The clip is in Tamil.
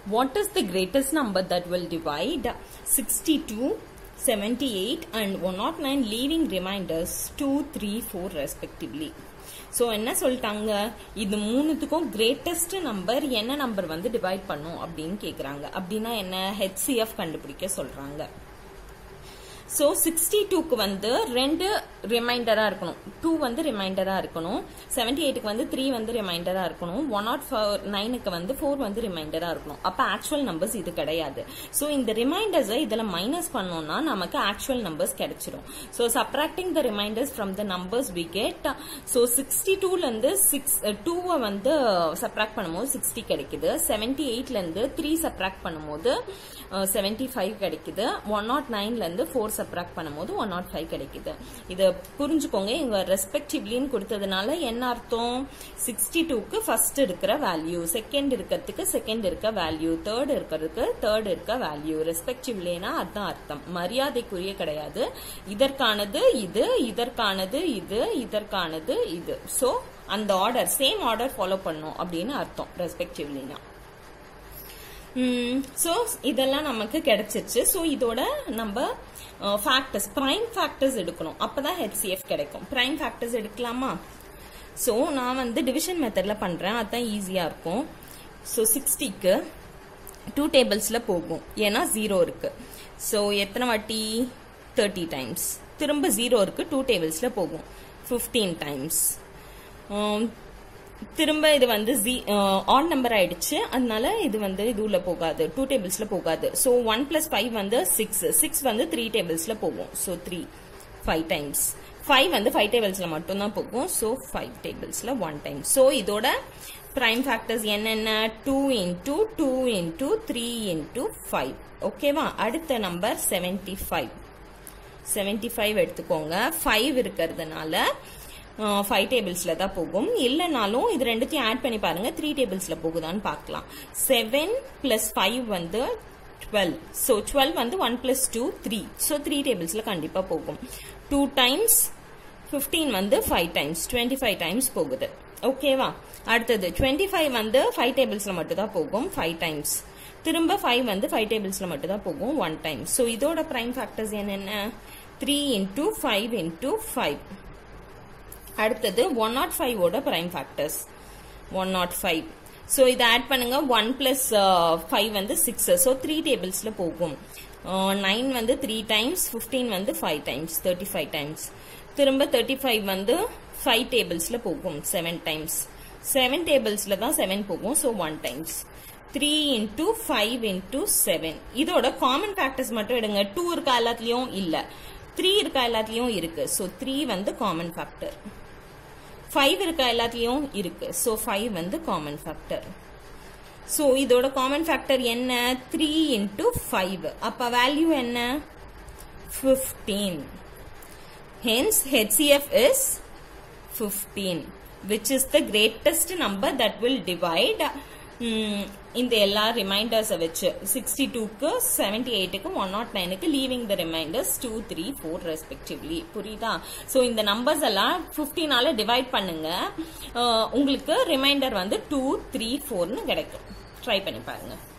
What is the greatest number that will divide sixty two 78 and 109 leaving reminders 2, 3, 4 respectively. So என்ன சொல்லிட்டாங்க இது மூணுத்துக்கும் கிரேட்டஸ்ட் நம்பர் என்ன நம்பர் வந்து டிவைட் பண்ணும் அப்படின்னு கேட்குறாங்க அப்படின்னா என்ன ஹெச்சிஎஃப் கண்டுபிடிக்க சொல்றாங்க ஸோ சிக்ஸ்டி டூக்கு வந்து ரெண்டு ரிமைண்டராக இருக்கணும் டூ வந்து ரிமைண்டராக இருக்கணும் செவன்டி எயிட்டுக்கு வந்து த்ரீ வந்து ரிமைண்டராக இருக்கணும் ஒன் நாட் ஃபோர் நைனுக்கு வந்து ஃபோர் வந்து ரிமைண்டராக இருக்கணும் அப்போ ஆக்சுவல் நம்பர்ஸ் இது கிடையாது ஸோ இந்த ரிமைண்டர்ஸை இதில் மைனஸ் பண்ணோம்னா நமக்கு ஆக்சுவல் நம்பர்ஸ் கிடைச்சிரும் so subtracting the remainders from the numbers we get so sixty டூலேருந்து சிக்ஸ் டூவை வந்து சப்ராக்ட் பண்ணும்போது சிக்ஸ்டி கிடைக்குது செவன்டி எயிட்லேருந்து த்ரீ சப்ராக்ட் பண்ணும்போது செவன்டி ஃபைவ் கிடைக்குது ஒன் நாட் நைன்லேருந்து ஃபோர் சப்ராக்ட் பண்ணும்போது ஒன் நாட் ஃபைவ் கிடைக்குது இதை புரிஞ்சுக்கோங்க இங்க ரெஸ்பெக்டிவ்லின்னு கொடுத்ததுனால என்ன அர்த்தம் சிக்ஸ்டி டூக்கு ஃபர்ஸ்ட் இருக்கிற வேல்யூ செகண்ட் இருக்கிறதுக்கு செகண்ட் இருக்க வேல்யூ தேர்ட் இருக்கிறதுக்கு தேர்ட் இருக்க வேல்யூ ரெஸ்பெக்டிவ்லினா அதுதான் அர்த்தம் மரியாதைக்குரிய கிடையாது இதற்கானது இது இதற்கானது இது இதற்கானது இது ஸோ அந்த ஆர்டர் சேம் ஆர்டர் ஃபாலோ பண்ணும் அப்படின்னு அர்த்தம் ரெஸ்பெக்டிவ்லினா ஸோ இதெல்லாம் நமக்கு கிடைச்சிருச்சு ஸோ இதோட நம்ம ஃபேக்டர்ஸ் ப்ரைம் ஃபேக்டர்ஸ் எடுக்கணும் அப்பதான் ஹெச்சிஎஃப் கிடைக்கும் ப்ரைம் ஃபேக்டர்ஸ் எடுக்கலாமா ஸோ நான் வந்து டிவிஷன் மெத்தட்ல பண்றேன் அதுதான் ஈஸியா இருக்கும் ஸோ சிக்ஸ்டிக்கு டூ டேபிள்ஸ்ல போகும் ஏன்னா ஜீரோ இருக்கு ஸோ எத்தனை வாட்டி தேர்ட்டி டைம்ஸ் திரும்ப ஜீரோ இருக்கு டூ டேபிள்ஸ்ல போகும் ஃபிஃப்டீன் டைம்ஸ் திரும்ப இது வந்து ஜி ஆட் நம்பர் ஆயிடுச்சு அதனால இது வந்து இது உள்ள போகாது டூ டேபிள்ஸ்ல போகாது ஸோ ஒன் பிளஸ் ஃபைவ் வந்து சிக்ஸ் சிக்ஸ் வந்து த்ரீ டேபிள்ஸ்ல போகும் so three five times five வந்து ஃபைவ் டேபிள்ஸ்ல மட்டும்தான் போகும் ஸோ ஃபைவ் டேபிள்ஸ்ல ஒன் டைம் ஸோ இதோட பிரைம் ஃபேக்டர்ஸ் என்னென்ன two into two into three into five ஓகேவா அடுத்த number seventy five seventy five எடுத்துக்கோங்க ஃபைவ் இருக்கிறதுனால ஃபைவ் டேபிள்ஸ்ல தான் போகும் இல்லைனாலும் இது ரெண்டுத்தையும் ஆட் பண்ணி பாருங்க த்ரீ டேபிள்ஸ்ல போகுதான்னு பார்க்கலாம் செவன் பிளஸ் ஃபைவ் வந்து டுவெல் ஸோ டுவெல் வந்து one plus two three so three டேபிள்ஸ்ல கண்டிப்பா போகும் டூ டைம்ஸ் ஃபிஃப்டீன் வந்து five times twenty five times போகுது ஓகேவா அடுத்தது டுவெண்ட்டி ஃபைவ் வந்து ஃபைவ் டேபிள்ஸ்ல மட்டும் தான் போகும் ஃபைவ் டைம்ஸ் திரும்ப ஃபைவ் வந்து ஃபைவ் டேபிள்ஸ்ல மட்டும் தான் போகும் ஒன் டைம் ஸோ இதோட பிரைம் ஃபேக்டர்ஸ் என்னென்ன three into five into five அடுத்தது ஒன் நாட் ஃபைவ் ஓட prime factors one naught five so இதை ஆட் பண்ணுங்க ஒன் பிளஸ் ஃபைவ் வந்து சிக்ஸ் ஸோ த்ரீ டேபிள்ஸ்ல போகும் நைன் வந்து த்ரீ டைம்ஸ் ஃபிஃப்டீன் வந்து five times thirty five times திரும்ப தேர்ட்டி ஃபைவ் வந்து ஃபைவ் டேபிள்ஸ்ல போகும் செவன் டைம்ஸ் செவன் டேபிள்ஸ்ல தான் செவன் போகும் so one times three into five into seven இதோட காமன் ஃபேக்டர்ஸ் மட்டும் எடுங்க டூ இருக்கா எல்லாத்துலயும் இல்ல த்ரீ இருக்கா எல்லாத்துலயும் இருக்கு ஸோ த்ரீ வந்து காமன் ஃபேக்டர் ஃபைவ் இருக்கா எல்லாத்துலயும் இருக்கு ஸோ ஃபைவ் வந்து காமன் ஃபேக்டர் ஸோ இதோட காமன் ஃபேக்டர் என்ன த்ரீ இன்டூ ஃபைவ் அப்ப வேல்யூ என்ன fifteen hence HCF is fifteen which is the greatest number that will divide இந்த எல்லா ரிமைண்டர்ஸை வச்சு சிக்ஸ்டி டூக்கு செவன்டி எயிட்டுக்கு ஒன் நாட் நைனுக்கு leaving the remainders two three four respectively புரியுதா ஸோ இந்த நம்பர்ஸ் எல்லாம் ஃபிஃப்டீனால டிவைட் பண்ணுங்க உங்களுக்கு ரிமைண்டர் வந்து டூ த்ரீ ஃபோர்னு கிடைக்கும் ட்ரை பண்ணி பாருங்க